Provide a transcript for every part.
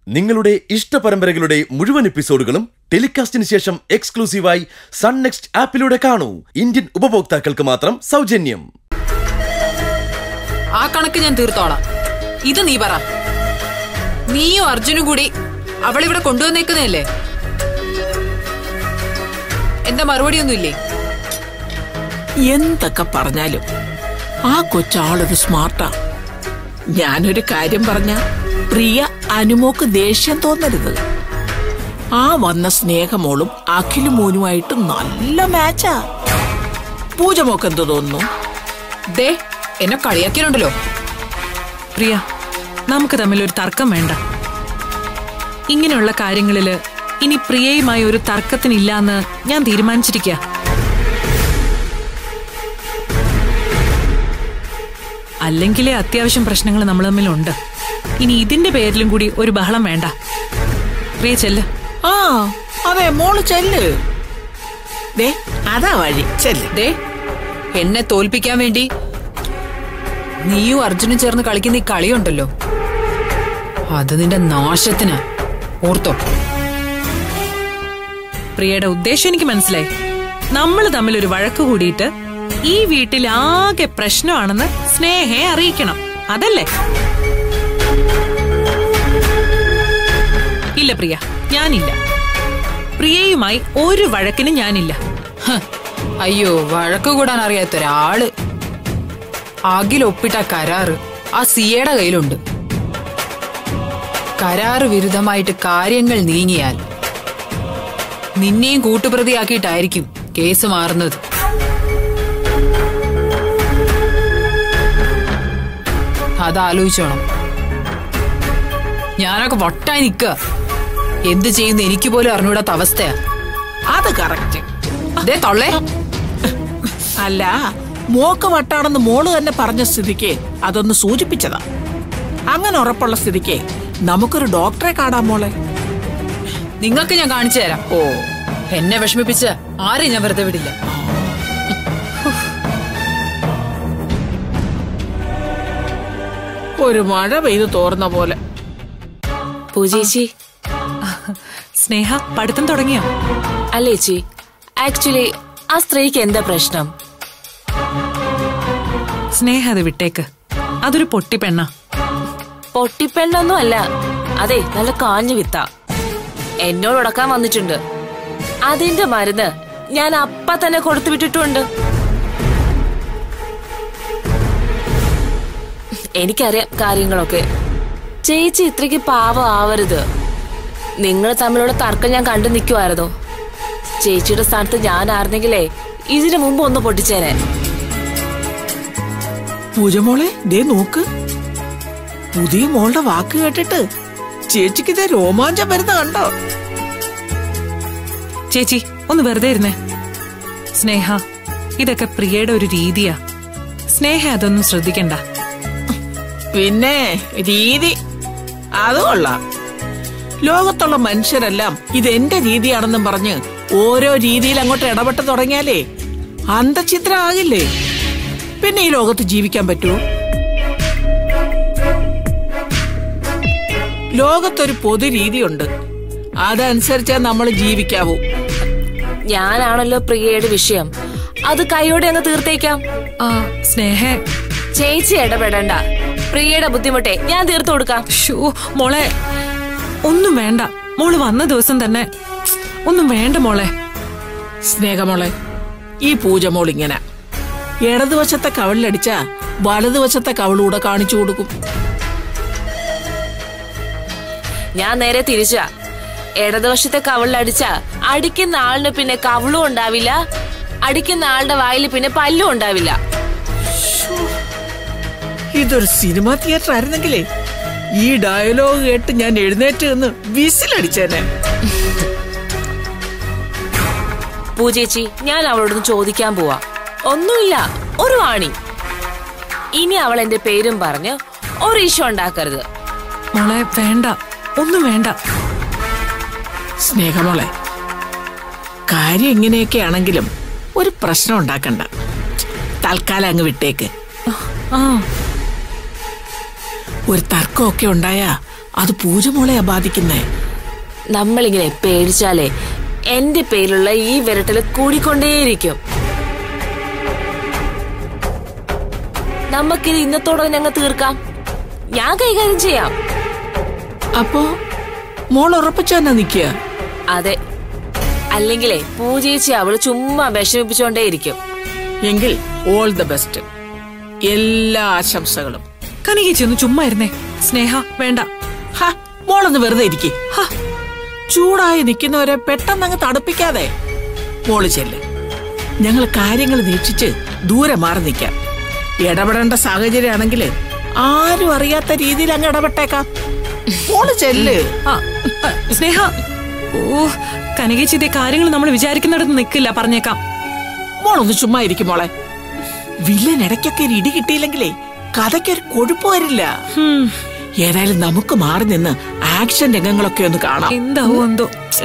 നിങ്ങളുടെ ഇഷ്ട പരമ്പരകളുടെ മുഴുവൻ എപ്പിസോഡുകളും ടെലികാസ്റ്റിന് ശേഷം എക്സ്ക്ലൂസീവായി സൺ നെക്സ്റ്റ് ആപ്പിലൂടെ കാണൂ ഇന്ത്യൻ ഉപഭോക്താക്കൾക്ക് മാത്രം സൗജന്യം ആ കണക്ക് ഞാൻ തീർത്തോളാം ഇത് നീ പറ നീയും അർജുനും കൂടി അവളിവിടെ കൊണ്ടുവന്നേക്കുന്നതല്ലേ എന്താ മറുപടിയൊന്നുമില്ലേ എന്തൊക്കെ പറഞ്ഞാലും ആ കൊച്ചാളൊരു സ്മാർട്ടാ ഞാനൊരു കാര്യം പറഞ്ഞ പ്രിയ അനുമോക്ക് ദേഷ്യം തോന്നരുത് ആ വന്ന സ്നേഹമോളും അഖിലും മോനുമായിട്ട് നല്ല മാച്ചാ പൂജമോക്ക് എന്ത് തോന്നുന്നു ദേ എന്നെ കളിയാക്കിയിട്ടുണ്ടല്ലോ പ്രിയ നമുക്ക് തമ്മിൽ ഒരു തർക്കം വേണ്ട ഇങ്ങനെയുള്ള കാര്യങ്ങളില് ഇനി പ്രിയയുമായി ഒരു തർക്കത്തിനില്ലാന്ന് ഞാൻ തീരുമാനിച്ചിരിക്കുക അല്ലെങ്കിലേ അത്യാവശ്യം പ്രശ്നങ്ങൾ നമ്മൾ തമ്മിലുണ്ട് ഇനി ഇതിന്റെ പേരിലും കൂടി ഒരു ബഹളം വേണ്ട പ്രിയ ചെല്ല് ആ അതെ മോള് ചെല്ല് ദേ അതാ വഴി ചെല്ല് ദേ എന്നെ തോൽപ്പിക്കാൻ വേണ്ടി നീയും അർജുനും ചേർന്ന് കളിക്കുന്ന ഈ കളിയുണ്ടല്ലോ അത് നിന്റെ നാശത്തിന് ഓർത്തോ പ്രിയയുടെ ഉദ്ദേശം എനിക്ക് മനസ്സിലായി നമ്മൾ തമ്മിൽ ഒരു വഴക്ക് കൂടിയിട്ട് ഈ വീട്ടിൽ ആകെ പ്രശ്നമാണെന്ന് സ്നേഹയെ അറിയിക്കണം അതല്ലേ ഇല്ല പ്രിയ ഞാനില്ല പ്രിയയുമായി ഒരു വഴക്കിനും ഞാനില്ല ഹ്, അയ്യോ വഴക്ക് കൂടാൻ അറിയാത്ത ഒരാള് അഖിൽ ഒപ്പിട്ട കരാറ് ആ സിയയുടെ കയ്യിലുണ്ട് കരാറ് വിരുദ്ധമായിട്ട് കാര്യങ്ങൾ നീങ്ങിയാൽ നിന്നെയും കൂട്ടുപ്രതിയാക്കിയിട്ടായിരിക്കും കേസ് മാറുന്നത് അതാലോചിച്ചോണം ഞാനൊക്കെ വട്ടായി നിക്ക എന്ത് ചെയ്യുന്ന എനിക്ക് പോലും അറിഞ്ഞൂടാത്ത അവസ്ഥയാ അത് കറക്റ്റ് അതേ തൊള്ളേ അല്ല മോക്ക് വട്ടാണെന്ന് മോള് തന്നെ പറഞ്ഞ സ്ഥിതിക്ക് അതൊന്ന് സൂചിപ്പിച്ചതാ അങ്ങനെ ഉറപ്പുള്ള സ്ഥിതിക്ക് നമുക്കൊരു ഡോക്ടറെ കാണാം മോളെ നിങ്ങൾക്ക് ഞാൻ കാണിച്ചു തരാം ഓ എന്നെ വിഷമിപ്പിച്ച ആരെയും ഞാൻ വെറുതെ വിടില്ല ഒരു മഴ പെയ്ത് തോർന്ന പോലെ പൂജേച്ചി സ്നേഹ പഠിത്തം തുടങ്ങിയോ അല്ലേ ചേച്ചി ആക്ച്വലി ആ സ്ത്രീക്ക് എന്താ പ്രശ്നം സ്നേഹ അത് വിട്ടേക്ക് അതൊരു പൊട്ടി പെണ്ണ പൊട്ടിപ്പെണ്ണൊന്നും അല്ല അതെ നല്ല കാഞ്ഞു വിത്ത എന്നോട് ഉടക്കാൻ വന്നിട്ടുണ്ട് അതിന്റെ മരുന്ന് ഞാൻ അപ്പ തന്നെ കൊടുത്തു വിട്ടിട്ടുണ്ട് എനിക്കറിയാം കാര്യങ്ങളൊക്കെ ചേച്ചി ഇത്രയ്ക്ക് പാവം ആവരുത് നിങ്ങൾ തമ്മിലുള്ള തർക്കം ഞാൻ കണ്ടു നിൽക്കുമായിരുന്നു ചേച്ചിയുടെ സ്ഥാനത്ത് ഞാൻ ആയിരുന്നെങ്കിലേ ഇതിനു മുമ്പ് ഒന്ന് പൊട്ടിച്ചേനെ പൂജ മോളെ ദേ നോക്ക് പുതിയ മോളുടെ വാക്ക് കേട്ടിട്ട് ചേച്ചിക്ക് ഇതേ രോമാഞ്ചം വരുന്ന കണ്ടോ ചേച്ചി ഒന്ന് വെറുതെ ഇരുന്നേ സ്നേഹ ഇതൊക്കെ പ്രിയയുടെ ഒരു രീതിയാ സ്നേഹ അതൊന്നും ശ്രദ്ധിക്കണ്ട പിന്നെ രീതി അത് കൊള്ളാം ലോകത്തുള്ള മനുഷ്യരെല്ലാം ഇത് എന്റെ രീതിയാണെന്നും പറഞ്ഞ് ഓരോ രീതിയിൽ അങ്ങോട്ട് ഇടപെട്ട് തുടങ്ങിയാലേ അന്തചിത്രം ആകില്ലേ പിന്നെ ഈ ലോകത്ത് ജീവിക്കാൻ പറ്റുമോ ലോകത്തൊരു പൊതു രീതിയുണ്ട് അതനുസരിച്ചേ നമ്മൾ ജീവിക്കാവൂ ഞാനാണല്ലോ പ്രിയയുടെ വിഷയം അത് കൈയോടെ അങ്ങ് തീർത്തേക്കാം ആ സ്നേഹ ചേച്ചി ഇടപെടണ്ട പ്രിയയുടെ ബുദ്ധിമുട്ടെ ഞാൻ തീർത്തു കൊടുക്കാം ഷൂ മോളെ ഒന്നും വേണ്ട മോള് വന്ന ദിവസം തന്നെ ഒന്നും വേണ്ട മോളെ സ്നേഹമോളെ ഈ പൂജമോൾ ഇങ്ങനെ ഇടതുവശത്തെ കവിളിലടിച്ച വലതുവശത്തെ കവിളൂടെ കാണിച്ചു കൊടുക്കും ഞാൻ നേരെ തിരിച്ചാ ഇടതുവശത്തെ കവിളിലടിച്ച അടിക്കുന്ന ആളിന് പിന്നെ കവിളും ഉണ്ടാവില്ല അടിക്കുന്ന ആളുടെ വായിൽ പിന്നെ പല്ലും ഉണ്ടാവില്ല ഇതൊരു സിനിമ തിയേറ്റർ ആയിരുന്നെങ്കിലേ ഈ ഡയലോഗ് കേട്ട് ഞാൻ എഴുന്നേറ്റ് നിന്ന് വിസിലടിച്ചേനെ പൂജേച്ചി ഞാൻ അവളോടൊന്ന് ചോദിക്കാൻ പോവാ ഒന്നുമില്ല ഒരു വാണി ഇനി അവൾ എന്റെ പേരും പറഞ്ഞ് ഒരു ഇഷ്യൂ ഉണ്ടാക്കരുത് മോളെ വേണ്ട ഒന്നും വേണ്ട സ്നേഹമോളെ കാര്യം ഇങ്ങനെയൊക്കെ ആണെങ്കിലും ഒരു പ്രശ്നം ഉണ്ടാക്കണ്ട തൽക്കാലം അങ്ങ് വിട്ടേക്ക് ആ ഒരു തർക്കമൊക്കെ ഉണ്ടായാ അത് പൂജ മോളെയാ ബാധിക്കുന്നേ നമ്മളിങ്ങനെ പേടിച്ചാലേ എന്റെ പേരിലുള്ള ഈ വിരട്ടല് കൂടിക്കൊണ്ടേയിരിക്കും നമുക്കിത് ഇന്നത്തോടെ ഞങ്ങൾ തീർക്കാം ഞാൻ കൈകാര്യം ചെയ്യാം അപ്പോ മോൾ ഉറപ്പിച്ചു തന്നെ നിക്കുക അതെ അല്ലെങ്കിലേ പൂജയിച്ച് അവള് ചുമ്മാ വിഷമിപ്പിച്ചോണ്ടേയിരിക്കും എങ്കിൽ ഓൾ ദ ബെസ്റ്റ് എല്ലാ ആശംസകളും കനകേച്ചി ഒന്ന് ചുമ്മാ ഇരുന്നേ സ്നേഹ വേണ്ട ഹ, മോളൊന്ന് വെറുതെ ഇരിക്കെ ചൂടായി നിൽക്കുന്നവരെ പെട്ടെന്ന് അങ്ങ് തണുപ്പിക്കാതെ മോള് ചെല്ല് ഞങ്ങൾ കാര്യങ്ങൾ വീക്ഷിച്ച് ദൂരെ മാറി നിൽക്കാം ഇടപെടേണ്ട സാഹചര്യമാണെങ്കിൽ ആരും അറിയാത്ത രീതിയിൽ അങ്ങ് ഇടപെട്ടേക്കാം മോള് ചെല്ല് ആ ആ, സ്നേഹ ഓ കനകേച്ചി ഇതേ കാര്യങ്ങൾ നമ്മൾ വിചാരിക്കുന്നിടത്ത് നിൽക്കില്ല പറഞ്ഞേക്കാം മോളൊന്ന് ചുമ്മാ ഇരിക്കും മോളെ വില്ലൻ ഇടയ്ക്കൊക്കെ ഒരു ഇടി കിട്ടിയില്ലെങ്കിലേ കഥയ്ക്കൊരു കൊഴുപ്പ് വരില്ല ഹും, ഏതായാലും നമുക്ക് മാറി നിന്ന് ആക്ഷൻ രംഗങ്ങളൊക്കെ ഒന്ന് കാണാം എന്താവോ എന്തോ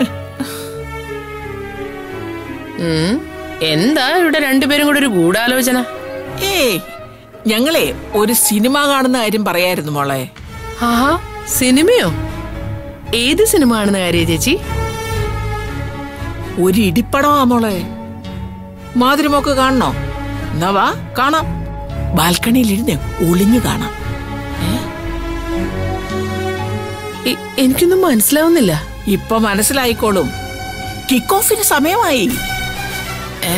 ഉം. എന്താ ഇവിടെ രണ്ടുപേരും കൂടെ ഒരു ഗൂഢാലോചന ഏയ് ഞങ്ങളെ ഒരു സിനിമ കാണുന്ന കാര്യം പറയായിരുന്നു മോളെ ആഹാ സിനിമയോ ഏത് സിനിമ കാണുന്ന കാര്യ ചേച്ചി ഒരു ഇടിപ്പടമാ മോളെ മാതിരിമൊക്കെ കാണണോ എന്നാ വാ കാണാം ബാൽക്കണിയിലിരുന്ന് ഒളിഞ്ഞു കാണാം എ- എനിക്കൊന്നും മനസ്സിലാവുന്നില്ല ഇപ്പൊ മനസ്സിലായിക്കോളും കിക്ക് ഓഫിന് സമയമായി ഏ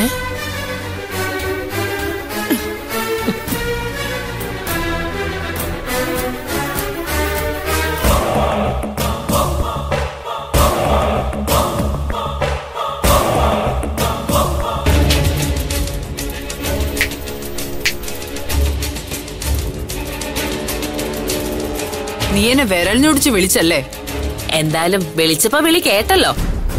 നീ എന്നെ വിരലിനൊടിച്ച് വിളിച്ചല്ലേ എന്തായാലും വിളിച്ചപ്പോ വിളി കേട്ടല്ലോ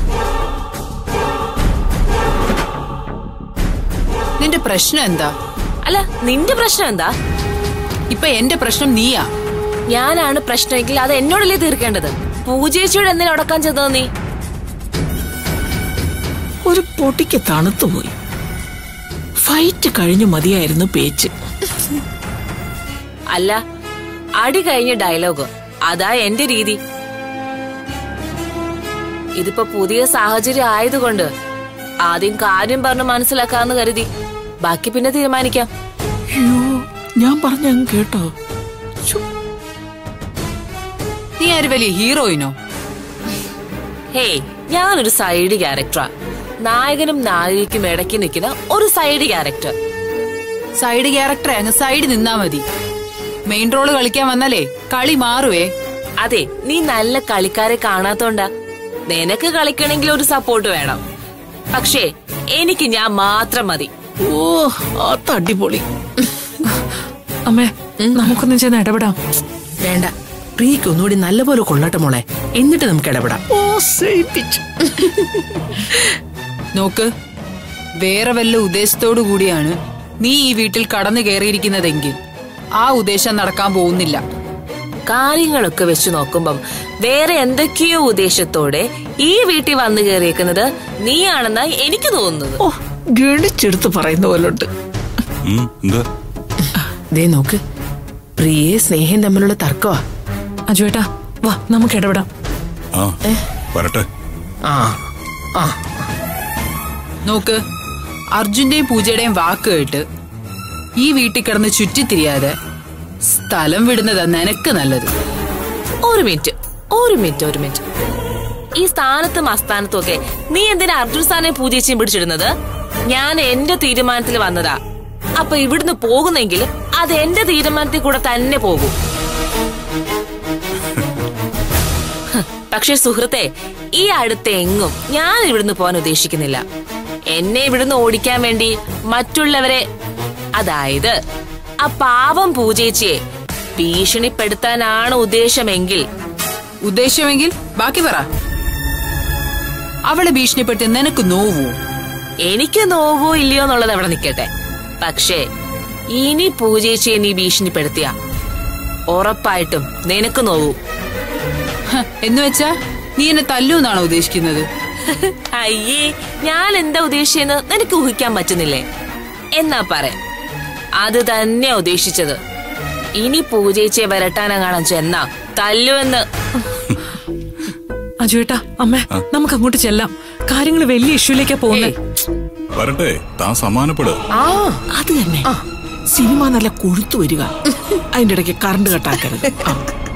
നിന്റെ പ്രശ്നം എന്താ അല്ല നിന്റെ പ്രശ്നം എന്താ ഇപ്പൊ എന്റെ പ്രശ്നം നീയാ ഞാനാണ് പ്രശ്നമെങ്കിൽ അത് എന്നോടല്ലേ തീർക്കേണ്ടത് പൂജേച്ചിയോട് എന്തിനാ ഉടക്കാൻ ചെന്നത് നീ ഒരു പൊട്ടിക്ക് തണുത്തുപോയി ഫൈറ്റ് കഴിഞ്ഞു മതിയായിരുന്നു പേച്ച് അല്ല അടി കഴിഞ്ഞ ഡയലോഗ് അതാ എന്റെ രീതി ഇതിപ്പോ പുതിയ സാഹചര്യം ആയതുകൊണ്ട് ആദ്യം കാര്യം പറഞ്ഞ് മനസ്സിലാക്കാന്ന് കരുതി ബാക്കി പിന്നെ തീരുമാനിക്കാം അയ്യോ ഞാൻ പറഞ്ഞ അങ്ങ് കേട്ടോ ശ്ശോ, നീ ആര് വലിയ ഹീറോയിനോ ഹേയ് ഞാനൊരു സൈഡ് ക്യാരക്ടറാ നായകനും നായികയ്ക്കും ഇടയ്ക്ക് നിൽക്കുന്ന ഒരു സൈഡ് ക്യാരക്ടർ സൈഡ് ക്യാരക്ടറെ അങ്ങ് സൈഡ് നിന്നാ മതി മെയിൻ റോള് കളിക്കാൻ വന്നാലേ കളി മാറുവേ അതെ നീ നല്ല കളിക്കാരെ കാണാത്തോണ്ടാ നിനക്ക് കളിക്കണമെങ്കിൽ ഒരു സപ്പോർട്ട് വേണം പക്ഷേ എനിക്ക് ഞാൻ മാത്രം മതി ഓ ആ തടിപൊളി അമ്മേ നമുക്കൊന്നും ചെന്ന് ഇടപെടാം വേണ്ട പ്രീക്ക് ഒന്നുകൂടി നല്ലപോലെ കൊള്ളട്ടെ മോളെ എന്നിട്ട് നമുക്ക് ഇടപെടാം ഓ സേപ്പിച്ചു നോക്ക് വേറെ വല്ല ഉദ്ദേശത്തോടു കൂടിയാണ് നീ ഈ വീട്ടിൽ കടന്നു കയറിയിരിക്കുന്നതെങ്കിൽ ആ ഉദ്ദേശം നടക്കാൻ പോകുന്നില്ല കാര്യങ്ങളൊക്കെ വെച്ച് നോക്കുമ്പം വേറെ എന്തൊക്കെയോ ഉദ്ദേശത്തോടെ ഈ വീട്ടിൽ വന്നു കയറിയേക്കുന്നത് നീയാണെന്നാ എനിക്ക് തോന്നുന്നത് ഓ ഗണിച്ചെടുത്ത് പറയുന്ന പോലുണ്ട് ഉം, എന്താ ദേ നോക്ക് പ്രിയേ സ്നേഹം തമ്മിലുള്ള തർക്കമാ അജുവേട്ടാ വാ നമുക്ക് ഇടപെടാം ആ വരട്ടെ ആ ആ നോക്ക് അർജുന്റെയും പൂജയുടെയും വാക്ക് കേട്ട് ഈ വീട്ടിൽ കിടന്ന് ചുറ്റിത്തിരിയാതെ സ്ഥലം വിടുന്നതാ നിനക്ക് നല്ലത് ഒരു മിനിറ്റ് ഒരു മിനിറ്റ് ഒരു മിനിറ്റ് ഈ സ്ഥാനത്തും അസ്ഥാനത്തും ഒക്കെ നീ എന്തിനാ അർജുൻ സ്ഥാനെ പൂജേച്ചിയും പിടിച്ചിടുന്നത് ഞാൻ എന്റെ തീരുമാനത്തിൽ വന്നതാ അപ്പൊ ഇവിടുന്ന് പോകുന്നെങ്കിൽ അത് എന്റെ തീരുമാനത്തിൽ കൂടെ തന്നെ പോകും ഹ്, പക്ഷെ സുഹൃത്തെ ഈ അടുത്ത് എങ്ങും ഞാൻ ഇവിടുന്ന് പോകാൻ ഉദ്ദേശിക്കുന്നില്ല എന്നെ ഇവിടുന്ന് ഓടിക്കാൻ വേണ്ടി മറ്റുള്ളവരെ അതായത് ആ പാവം പൂജേച്ചിയെ ഭീഷണിപ്പെടുത്താനാണ് ഉദ്ദേശമെങ്കിൽ ഉദ്ദേശമെങ്കിൽ ബാക്കി പറ അവളെ ഭീഷണിപ്പെടുത്തി നിനക്ക് നോവൂ എനിക്ക് നോവോ ഇല്ലയോ എന്നുള്ളത് അവിടെ നിൽക്കട്ടെ പക്ഷേ ഇനി പൂജേച്ചിയെ നീ ഭീഷണിപ്പെടുത്തിയ ഉറപ്പായിട്ടും നിനക്ക് നോവൂ ഹ, എന്ന് വെച്ചാ നീ എന്നെ തല്ലൂന്നാണോ ഉദ്ദേശിക്കുന്നത് അയ്യേ ഞാൻ എന്താ ഉദ്ദേശിച്ചെന്ന് നിനക്ക് ഊഹിക്കാൻ പറ്റുന്നില്ലേ എന്നാ പറയാം അത് തന്നെ ഉദ്ദേശിച്ചത് ഇനി പൂജേച്ചിയെ വരട്ടാനെങ്ങാണം ചെന്നാ തല്ലുവെന്ന് അജുവേട്ടാ അമ്മേ നമുക്ക് അങ്ങോട്ട് ചെല്ലാം കാര്യങ്ങൾ വലിയ ഇഷ്യൂലേക്കാ പോകുന്നത് വരട്ടെ താൻ സമാനപ്പെട് അത് തന്നെ സിനിമ നല്ല കൊഴുത്തു വരിക അതിന്റെ ഇടയ്ക്ക് കറണ്ട് കട്ടാക്കരുത് ആ.